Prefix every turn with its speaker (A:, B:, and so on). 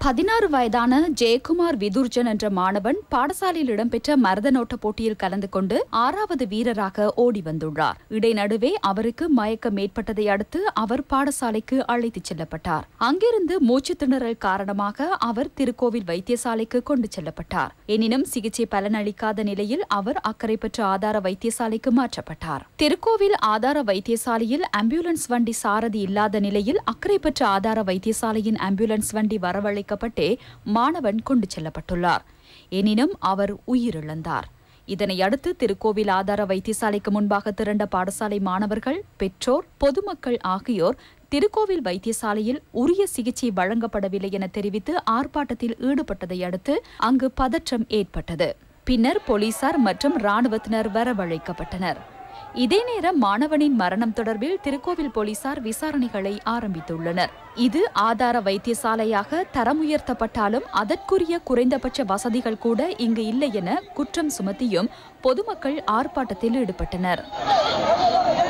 A: பதினாறு வயதான ஜெயக்குமார் விதுர்ஜன் என்ற மாணவன் பாடசாலையில் இடம்பெற்ற மரதனோட்ட போட்டியில் கலந்து கொண்டு ஆறாவது வீரராக ஓடி வந்துள்ளார் இடைநடுவே அவருக்கு மயக்கம் ஏற்பட்டதை அடுத்து அவர் பாடசாலைக்கு அழைத்துச் செல்லப்பட்டார் அங்கிருந்து மூச்சு திணறல் காரணமாக அவர் திருக்கோவில் வைத்தியசாலைக்கு கொண்டு செல்லப்பட்டார் எனினும் சிகிச்சை பலனளிக்காத நிலையில் அவர் அக்கறை பெற்ற ஆதார வைத்தியசாலைக்கு மாற்றப்பட்டார் திருக்கோவில் ஆதார வைத்தியசாலையில் ஆம்புலன்ஸ் வண்டி சாரதி இல்லாத நிலையில் அக்கறை பெற்ற ஆதார வைத்தியசாலையின் ஆம்புலன்ஸ் வண்டி வரவழைக்கப்பட்டே மாணவன் கொண்டு செல்லப்பட்டுள்ளார் எனினும் அவர் உயிரிழந்தார் இதனையடுத்து திருக்கோவில் ஆதார வைத்தியசாலைக்கு முன்பாக திரண்ட பாடசாலை மாணவர்கள் பெற்றோர் பொதுமக்கள் ஆகியோர் திருக்கோவில் வைத்தியசாலையில் உரிய சிகிச்சை வழங்கப்படவில்லை என தெரிவித்து ஆர்ப்பாட்டத்தில் ஈடுபட்டதை அடுத்து அங்கு பதற்றம் ஏற்பட்டது பின்னர் போலீசார் மற்றும் ராணுவத்தினர் வரவழைக்கப்பட்டனர் இதே நேரம் மாணவனின் மரணம் தொடர்பில் திருக்கோவில் போலீசார் விசாரணைகளை ஆரம்பித்துள்ளனர் இது ஆதார வைத்தியசாலையாக தரம் உயர்த்தப்பட்டாலும் அதற்குரிய குறைந்தபட்ச வசதிகள் கூட இங்கு இல்லை என குற்றம் சுமத்தியும் பொதுமக்கள் ஆர்ப்பாட்டத்தில் ஈடுபட்டனர்